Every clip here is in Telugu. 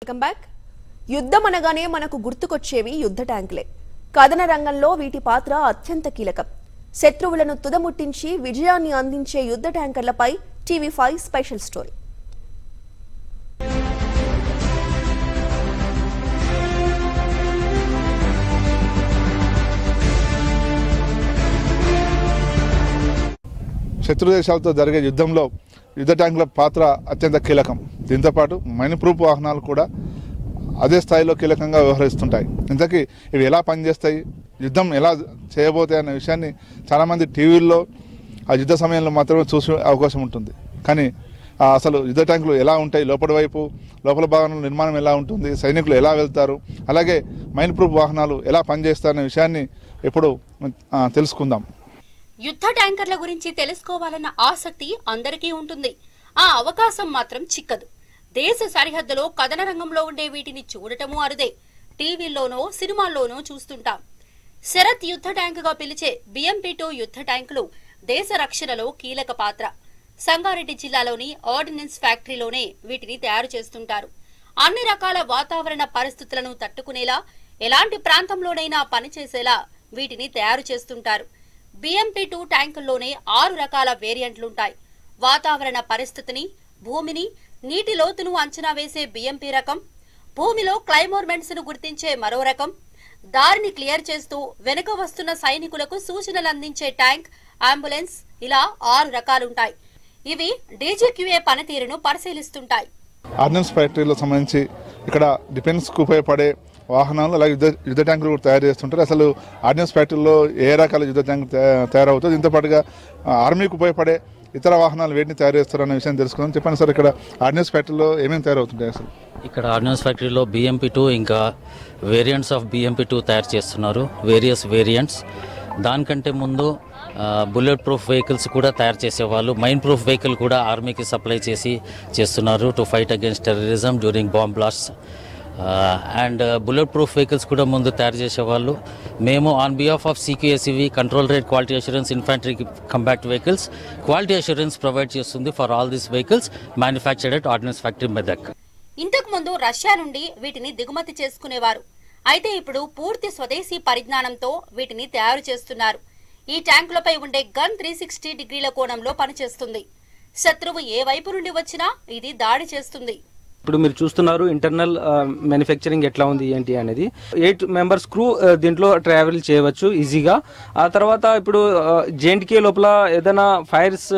వెల్కమ్ బ్యాక్ యుద్ధం అనగానే మనకు గుర్తుకొచ్చేవి యుద్ధ ట్యాంకులే కథన రంగంలో వీటి పాత్ర అత్యంత కీలకం శత్రువులను తుదముట్టించి విజయాన్ని అందించే యుద్ధ ట్యాంకర్లపై టీవీ ఫైవ్ స్పెషల్ స్టోరీ శత్రు దేశాలతో జరిగే యుద్ధంలో యుద్ధ ట్యాంకుల పాత్ర అత్యంత కీలకం దీంతో పాటు మైనప్రూఫ్ వాహనాలు కూడా అదే స్థాయిలో కీలకంగా వ్యవహరిస్తుంటాయి ఇంతకీ ఇవి ఎలా పనిచేస్తాయి యుద్ధం ఎలా చేయబోతాయి అనే విషయాన్ని చాలామంది టీవీల్లో ఆ యుద్ధ సమయంలో మాత్రమే చూసే అవకాశం ఉంటుంది కానీ ఆ అసలు యుద్ధ ట్యాంకులు ఎలా ఉంటాయి లోపల వైపు లోపల భాగంలో నిర్మాణం ఎలా ఉంటుంది సైనికులు ఎలా వెళ్తారు అలాగే మైన్ ప్రూఫ్ వాహనాలు ఎలా పనిచేస్తాయనే విషయాన్ని ఇప్పుడు ఆ, తెలుసుకుందాం యుద్ధ ట్యాంకర్ల గురించి తెలుసుకోవాలన్న ఆసక్తి అందరికీ ఉంటుంది ఆ అవకాశం మాత్రం చిక్కదు దేశ సరిహద్దులో కథన రంగంలో ఉండే వీటిని చూడటము అరుదే టీవీల్లోనో సినిమాల్లోనో చూస్తుంటాం శరత్ యుద్ధ ట్యాంకుగా పిలిచే బిఎంపీ టూ యుద్ధ ట్యాంకులు దేశ రక్షణలో కీలక పాత్ర సంగారెడ్డి జిల్లాలోని ఆర్డినెన్స్ ఫ్యాక్టరీలోనే వీటిని తయారు చేస్తుంటారు అన్ని రకాల వాతావరణ పరిస్థితులను తట్టుకునేలా ఎలాంటి ప్రాంతంలోనైనా పనిచేసేలా వీటిని తయారు చేస్తుంటారు బిఎంపీ టూ ట్యాంకుల్లోనే ఆరు రకాల వేరియంట్లుంటాయి వాతావరణ పరిస్థితిని భూమిని నీటి లోతును అంచనా వేసే బిఎంపీ రకం భూమిలో క్లైమోర్మెంట్స్ ను గుర్తించే మరో రకం దారిని క్లియర్ చేస్తూ వెనుక వస్తున్న సైనికులకు సూచనలు అందించే ట్యాంక్ అంబులెన్స్ ఇలా ఆరు రకాలుంటాయి ఇవి డీజీక్యూఏ పనితీరును పరిశీలిస్తుంటాయి ఆర్డినెన్స్ ఫ్యాక్టరీలో సంబంధించి ఇక్కడ డిఫెన్స్కు ఉపయోగపడే వాహనాలు అలాగే యుద్ధ యుద్ధ ట్యాంకులు కూడా తయారు చేస్తుంటారు అసలు ఆర్డినెన్స్ ఫ్యాక్టరీలో ఏ రకాల యుద్ధ ట్యాంకులు తయా- తయారవుతుంది దీంతో పాటుగా ఆ, ఆర్మీకి ఉపయోగపడే ఇతర వాహనాలు వేటిని తయారు చేస్తారు అనే విషయం తెలుసుకుందాం చెప్పండి సార్ ఇక్కడ ఆర్డినెన్స్ ఫ్యాక్టరీలో ఏమేమి తయారవుతుంటాయి అసలు ఇక్కడ ఆర్డినెన్స్ ఫ్యాక్టరీలో బిఎంపీ టూ ఇంకా వేరియంట్స్ ఆఫ్ బిఎంపీ టూ తయారు చేస్తున్నారు వేరియస్ వేరియంట్స్ దానికంటే ముందు బుల్లెట్ ప్రూఫ్ వెహికల్స్ కూడా తయారు చేసేవాళ్ళు మైన్ ప్రూఫ్ వెహికల్ కూడా ఆర్మీకి సప్లై చేసి చేస్తున్నారు to fight against terrorism during bomb blast and bullet proof vehicles కూడా ముందు తయారు చేసేవాళ్ళు మేము on behalf of CQSEV controllerate quality assurance infantry combat vehicles quality assurance provide చేస్తుంది for all these vehicles manufactured at ordnance factory Medak ఇంతకు ముందు రష్యా నుండి వీటిని దిగుమతి చేసుకునేవారు అయితే ఇప్పుడు పూర్తి స్వదేశీ పరిజ్ఞానంతో వీటిని తయారు చేస్తున్నారు ఈ ట్యాంకులపై ఉండే గన్ త్రీ సిక్స్టీ డిగ్రీల కోణంలో పనిచేస్తుంది శత్రువు ఏ వైపు నుండి వచ్చినా ఇది దాడి చేస్తుంది ఇప్పుడు మీరు చూస్తున్నారు ఇంటర్నల్ మ్యానుఫ్యాక్చరింగ్ ఎట్లా ఉంది ఏంటి అనేది ఎయిట్ మెంబర్స్ క్రూ దీంట్లో ట్రావెల్ చేయవచ్చు ఈజీగా ఆ తర్వాత ఇప్పుడు జేఎన్టీకే లోపల ఏదైనా ఫైర్స్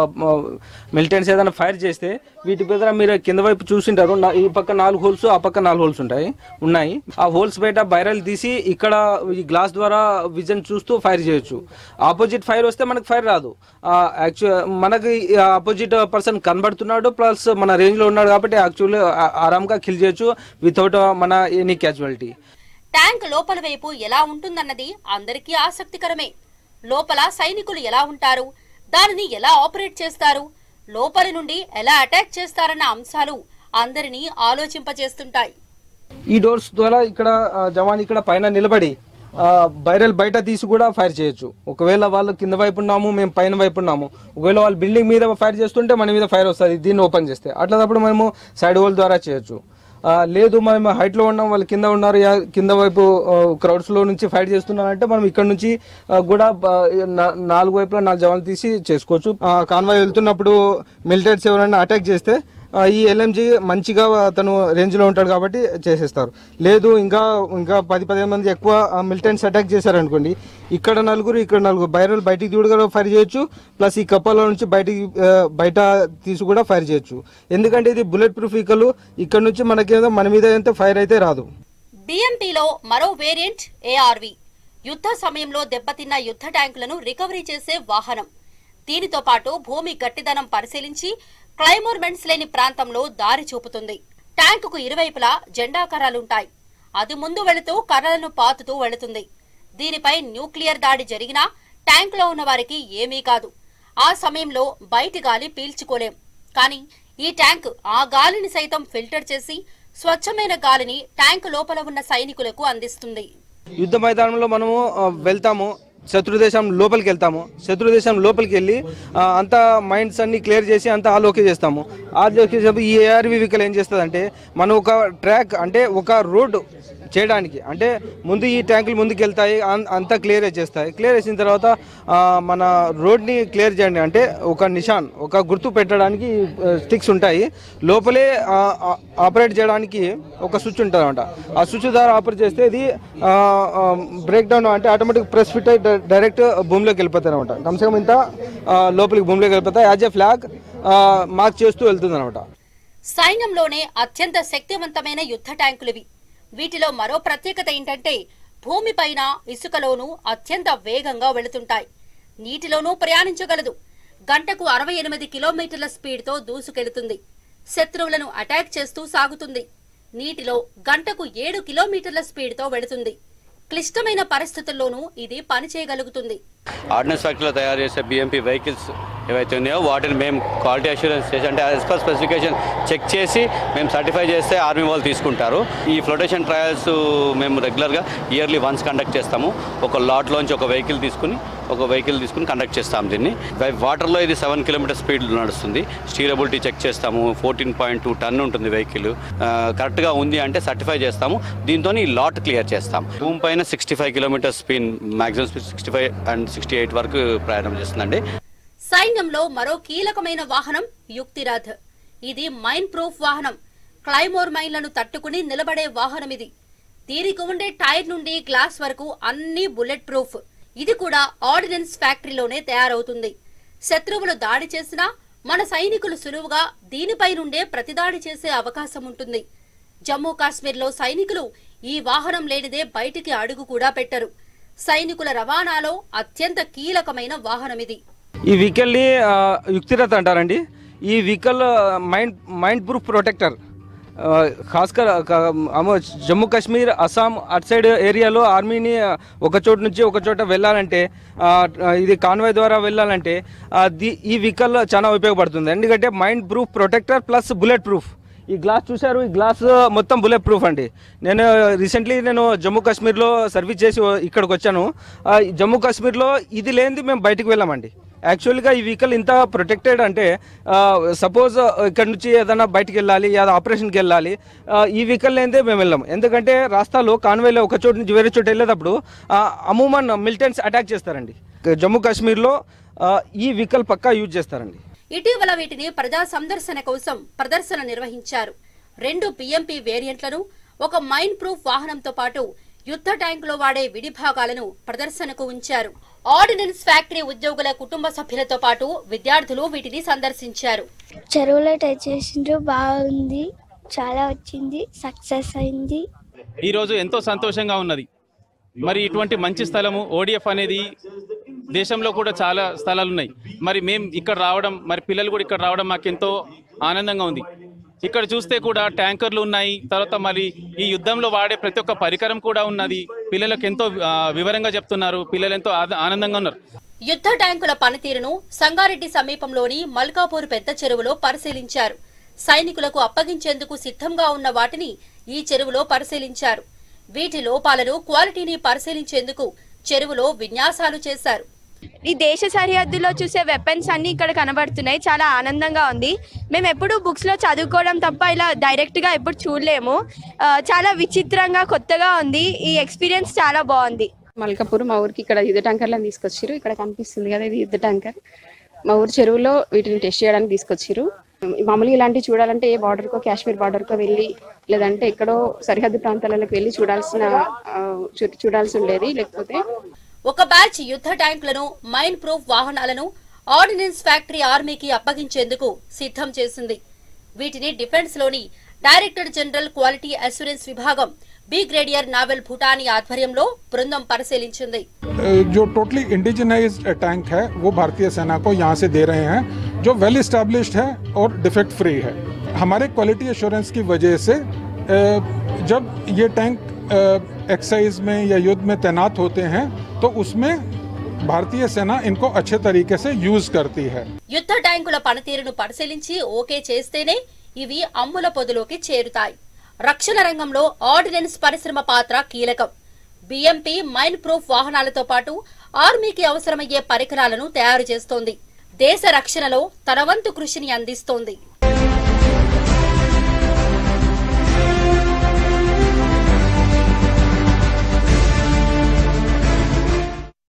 మిలిటెంట్స్ ఏదైనా ఫైర్ చేస్తే వీటి మీద మీరు కింద వైపు చూసింటారు నా- ఈ పక్క నాలుగు హోల్స్ ఆ పక్క నాలుగు హోల్స్ ఉంటాయి ఉన్నాయి ఆ హోల్స్ బయట బైరల్ తీసి ఇక్కడ ఈ గ్లాస్ ద్వారా విజన్ చూస్తూ ఫైర్ చేయొచ్చు ఆపోజిట్ ఫైర్ వస్తే మనకు ఫైర్ రాదు యాక్చువల్ మనకి ఆపోజిట్ పర్సన్ కనబడుతున్నాడు ప్లస్ మన రేంజ్ లో ఉన్నాడు కాబట్టి యాక్చువల్లీ ఆరాంగా కిల్ చేయొచ్చు వితౌట్ మన ఎనీ క్యాజువాలిటీ ట్యాంక్ లోపల వైపు ఎలా ఉంటుందన్నది అందరికీ ఆసక్తికరమే లోపల సైనికులు ఎలా ఉంటారు దానిని ఎలా ఆపరేట్ చేస్తారు లోపలి నుండి ఎలా అటాక్ చేస్తారన్న అంశాలు అందరినీ ఆలోచింపజేస్తుంటాయి ఈ డోర్స్ ద్వారా ఇక్కడ ఆ, జవాన్ ఇక్కడ పైన నిలబడి ఆ, బైరల్ బయట తీసి కూడా ఫైర్ చేయొచ్చు ఒకవేళ వాళ్ళు కింద వైపు ఉన్నాము మేము పైన వైపు ఉన్నాము ఒకవేళ వాళ్ళు బిల్డింగ్ మీద ఫైర్ చేస్తుంటే మన మీద ఫైర్ వస్తుంది దీన్ని ఓపెన్ చేస్తే అట్లాటప్పుడు మేము సైడ్ హోల్ ద్వారా చేయొచ్చు ఆ, లేదు మేము హైట్ లో ఉన్నాం వాళ్ళు కింద ఉన్నారు యా- కింద వైపు క్రౌడ్స్ లో నుంచి ఫైట్ చేస్తున్నారంటే మనం ఇక్కడ నుంచి ఆ, కూడా ఆ, నా- నాలుగు వైపులా నాలుగు జవాన్లు తీసి చేసుకోవచ్చు కాన్వాయ్ వెళ్తున్నప్పుడు మిలిటరీస్ ఎవరైనా అటాక్ చేస్తే ఆ, ఈ ఎల్ఎంజీ మంచిగా అతను రేంజ్ లో ఉంటాడు కాబట్టి చేసేస్తారు లేదు ఇంకా ఇంకా పది పదిహేను మంది ఎక్కువ మిలిటెంట్స్ అటాక్ చేశారనుకోండి ఇక్కడ నలుగురు ఇక్కడ నలుగురు బైరల్ బయటికి తీడు కూడా ఫైర్ చేయొచ్చు ప్లస్ ఈ కప్పలో నుంచి బయటికి ఆ, బయట తీసి కూడా ఫైర్ చేయొచ్చు ఎందుకంటే ఇది బుల్లెట్ ప్రూఫ్ వెహికల్ ఇక్కడ నుంచి మనకేదో మన మీద అయితే ఫైర్ అయితే రాదు బిఎంపీలో మరో వేరియంట్ ఏఆర్వి యుద్ధ సమయంలో దెబ్బతిన్న యుద్ధ ట్యాంకులను రికవరీ చేసే వాహనం దీనితో పాటు భూమి గట్టిదనం పరిశీలించి క్లైమోర్మెంట్స్ లేని ప్రాంతంలో దారి చూపుతుంది ట్యాంకుకు ఇరువైపులా జెండా కర్రలుంటాయి అది ముందు వెళుతూ కర్రలను పాతుతూ వెళుతుంది దీనిపై న్యూక్లియర్ దాడి జరిగినా ట్యాంకులో ఉన్న వారికి ఏమీ కాదు ఆ సమయంలో బయటి గాలి పీల్చుకోలేం కానీ ఈ ట్యాంక్ ఆ గాలిని సైతం ఫిల్టర్ చేసి స్వచ్ఛమైన గాలిని ట్యాంకు లోపల ఉన్న సైనికులకు అందిస్తుంది యుద్ధ మైదానంలో మనము ఆ, వెళ్తాము శత్రు దేశం లోపలికి వెళ్తాము శత్రు దేశం లోపలికి వెళ్ళి ఆ, అంతా మైండ్స్ అన్ని క్లియర్ చేసి అంతా ఆలోకే చేస్తాము ఆలోకే చేసి ఈ ఏఆర్వి వెహికల్ ఏం చేస్తుందంటే మనం ఒక ట్రాక్ అంటే ఒక రోడ్ చేయడానికి అంటే ముందు ఈ ట్యాంకులు ముందుకు వెళ్తాయి అన్- అంతా క్లియర్ చేస్తాయి క్లియర్ చేసిన తర్వాత ఆ, మన రోడ్ని క్లియర్ చేయండి అంటే ఒక నిషాన్ ఒక గుర్తు పెట్టడానికి స్టిక్స్ ఉంటాయి లోపలే ఆ, ఆ, ఆపరేట్ చేయడానికి ఒక స్విచ్ ఉంటుంది అనమాట ఆ స్విచ్ ద్వారా ఆపరేట్ చేస్తే ఇది బ్రేక్ డౌన్ అంటే ఆటోమేటిక్ ప్రెస్ ఫిట్ అయి డై- డైరెక్ట్ భూమిలోకి వెళ్ళిపోతాయి అనమాట కమ్సే కమ్ ఇంత ఆ, లోపలికి భూమిలోకి వెళ్ళిపోతాయి యాజ్ ఏ ఫ్లాగ్ మార్క్ చేస్తూ వెళ్తుంది అనమాట సైన్యంలోనే అత్యంత శక్తివంతమైన యుద్ధ ట్యాంకులివి వీటిలో మరో ప్రత్యేకత ఏంటంటే భూమిపైన ఇసుకలోనూ అత్యంత వేగంగా వెళుతుంటాయి నీటిలోనూ ప్రయాణించగలదు గంటకు అరవై ఎనిమిది కిలోమీటర్ల స్పీడ్తో దూసుకెళుతుంది శత్రువులను అటాక్ చేస్తూ సాగుతుంది నీటిలో గంటకు ఏడు కిలోమీటర్ల స్పీడ్తో వెళుతుంది క్లిష్టమైన పరిస్థితుల్లోనూ ఇది పనిచేయగలుగుతుంది ఆర్డినెన్స్ ఫ్యాక్టరీలో తయారు చేసే బిఎంపీ వెహికల్స్ ఏవైతే ఉన్నాయో వాటిని మేము క్వాలిటీ అష్యూరెన్స్ చేసి అంటే యాజ్ పర్ స్పెసిఫికేషన్ చెక్ చేసి మేము సర్టిఫై చేస్తే ఆర్మీ వాళ్ళు తీసుకుంటారు ఈ ఫ్లోటేషన్ ట్రయల్స్ మేము రెగ్యులర్గా ఇయర్లీ వన్స్ కండక్ట్ చేస్తాము ఒక లాట్లోంచి ఒక వెహికల్ తీసుకుని ఒక వెహికల్ తీసుకుని కండక్ట్ చేస్తాం దీన్ని వై- వాటర్లో ఇది సెవెన్ కిలోమీటర్ స్పీడ్ నడుస్తుంది స్టీరబిలిటీ చెక్ చేస్తాము ఫోర్టీన్ పాయింట్ టూ టన్ ఉంటుంది వెహికల్ కరెక్ట్గా ఉంది అంటే సర్టిఫై చేస్తాము దీంతో ఈ లాట్ క్లియర్ చేస్తాం భూమి పైన sixty five kilometre speed maximum speed sixty five and sixty eight వరకు ప్రయాణం చేస్తుందండి సైన్యంలో మరో కీలకమైన వాహనం యుక్తిరథ్ ఇది మైన్ ప్రూఫ్ వాహనం క్లైమోర్ మైన్లను తట్టుకుని నిలబడే వాహనం ఇది దీనికి ఉండే టైర్ నుండి గ్లాస్ వరకు అన్ని బుల్లెట్ ప్రూఫ్ ఇది కూడా ఆర్డినెన్స్ ఫ్యాక్టరీలోనే తయారవుతుంది శత్రువులు దాడి చేసినా మన సైనికులు సులువుగా దీనిపై నుండే ప్రతిదాడి చేసే అవకాశం ఉంటుంది జమ్మూ కాశ్మీర్లో సైనికులు ఈ వాహనం లేనిదే బయటికి అడుగు కూడా పెట్టరు సైనికుల రవాణాలో అత్యంత కీలకమైన వాహనం ఇది ఈ వెహికల్ని ఆ, యుక్తిరథ్ అంటారండి ఈ vehicle mine mine proof protector ఆ, ఖాస్కర్ క- అమ- జమ్మూ కాశ్మీర్ అస్సాం అటు సైడ్ ఏరియాలో ఆర్మీని ఒక చోటు నుంచి ఒక చోట వెళ్ళాలంటే ఆ, ఇది కాన్వాయ్ ద్వారా వెళ్ళాలంటే ఆ, ది- ఈ వెహికల్ చాలా ఉపయోగపడుతుంది ఎందుకంటే mine proof protector plus bullet proof ఈ గ్లాస్ చూశారు ఈ గ్లాస్ మొత్తం బుల్లెట్ ప్రూఫ్ అండి నేను రీసెంట్లీ నేను జమ్మూ కాశ్మీర్లో సర్వీస్ చేసి ఇక్కడికి వచ్చాను ఆ, ఈ జమ్మూ కాశ్మీర్లో ఇది లేనిది మేము బయటకు వెళ్ళామండి యాక్చువల్గా ఈ వెహికల్ ఇంత ప్రొటెక్టెడ్ అంటే సపోజ్ ఇక్కడ నుంచి ఏదైనా బయటికి వెళ్ళాలి లేదా ఆపరేషన్కి వెళ్ళాలి ఆ, ఈ వెహికల్ లేనిదే మేము వెళ్ళాము ఎందుకంటే రాస్తాలో కాన్వేలో ఒక చోటు నుంచి వేరే చోటు వెళ్ళేటప్పుడు ఆ, అమూమన్ మిలిటెంట్స్ అటాక్ చేస్తారండి జమ్మూ కాశ్మీర్లో ఆ, ఈ వెహికల్ పక్కా యూజ్ చేస్తారండి ఇటీవల వీటిని ప్రజా సందర్శన కోసం ప్రదర్శన నిర్వహించారు రెండు పిఎంపి వేరియంట్లను ఒక మైన్ ప్రూఫ్ వాహనంతో పాటు యుద్ధ ట్యాంకులో వాడే విడి భాగాలను ప్రదర్శనకు ఉంచారు ఆర్డినెన్స్ ఫ్యాక్టరీ ఉద్యోగుల కుటుంబ సభ్యులతో పాటు విద్యార్థులు వీటిని సందర్శించారు చెరువులో టచ్ చేసిండ్రు బాగుంది చాలా వచ్చింది సక్సెస్ అయింది ఈరోజు ఎంతో సంతోషంగా ఉన్నది మరి ఇటువంటి మంచి స్థలము ఓడిఎఫ్ అనేది దేశంలో కూడా చాలా స్థలాలు ఉన్నాయి మరి మేము ఇక్కడ రావడం మరి పిల్లలు కూడా ఇక్కడ రావడం మాకు ఎంతో ఆనందంగా ఉంది ఇక్కడ చూస్తే కూడా ట్యాంకర్లు ఉన్నాయి తర్వాత మరి ఈ యుద్ధంలో వాడే ప్రతి ఒక్క పరికరం కూడా ఉన్నది పిల్లలకు ఎంతో ఆ, వివరంగా చెప్తున్నారు పిల్లలు ఎంతో ఆద- ఆనందంగా ఉన్నారు యుద్ధ ట్యాంకుల పనితీరును సంగారెడ్డి సమీపంలోని మల్కాపూర్ పెద్ద చెరువులో పరిశీలించారు సైనికులకు అప్పగించేందుకు సిద్ధంగా ఉన్న వాటిని ఈ చెరువులో పరిశీలించారు వీటి లోపాలను క్వాలిటీని పరిశీలించేందుకు చెరువులో విన్యాసాలు చేశారు ఈ దేశ సరిహద్దులో చూసే వెపన్స్ అన్ని ఇక్కడ కనబడుతున్నాయి చాలా ఆనందంగా ఉంది మేము ఎప్పుడు బుక్స్ లో చదువుకోవడం తప్ప ఇలా డైరెక్ట్ గా ఎప్పుడు చూడలేము ఆ, చాలా విచిత్రంగా కొత్తగా ఉంది ఈ ఎక్స్పీరియన్స్ చాలా బాగుంది మల్కాపూర్ మా ఊరికి ఇక్కడ యుద్ధ ట్యాంకర్లను తీసుకొచ్చారు ఇక్కడ కనిపిస్తుంది కదా ఇది యుద్ధ ట్యాంకర్ మా ఊరు చెరువులో వీటిని టెస్ట్ చేయడానికి తీసుకొచ్చారు మామూలుగా ఇలాంటివి చూడాలంటే ఏ బార్డర్కో కాశ్మీర్ బార్డర్కో వెళ్ళి లేదంటే ఎక్కడో సరిహద్దు ప్రాంతాలకు వెళ్ళి చూడాల్సిన ఆ, చూ- చూడాల్సి ఉండేది లేకపోతే ఒక బ్యాచ్ యుద్ధ ట్యాంకులను మైన్ ప్రూఫ్ వాహనాలను ఆర్డినెన్స్ ఫ్యాక్టరీ ఆర్మీకి అప్పగించేందుకు సిద్ధం చేసింది వీటిని డిఫెన్స్ లోని డైరెక్టర్ జనరల్ క్వాలిటీ అస్యూరెన్స్ విభాగం బి గ్రేడియర్ నావెల్ భూటానీ ఆధ్వర్యంలో బృందం పరిశీలించింది जो टोटली इंडिजिनाइज्ड टैंक है वो भारतीय सेना को यहाँ से दे रहे हैं जो वेल इस्टेब्लिश्ड है और डिफेक्ट फ्री है हमारे क्वालिटी एश्योरेंस की वजह से अ, जब ये टैंक एक्सरसाइज में या युद्ध में तैनात होते हैं तो उसमें भारतीय सेना इनको अच्छे तरीके से यूज करती है యుద్ధ ట్యాంకుల పనితీరును పరిశీలించి ఓకే చేస్తేనే ఇవి అమ్ముల పొదిలోకి చేరుతాయి రక్షణ రంగంలో ఆర్డినెన్స్ పరిశ్రమ పాత్ర కీలకం బిఎంపీ మైన్ ప్రూఫ్ వాహనాలతో పాటు ఆర్మీకి అవసరమయ్యే పరికరాలను తయారు చేస్తోంది దేశ రక్షణలో తన వంతు కృషిని అందిస్తోంది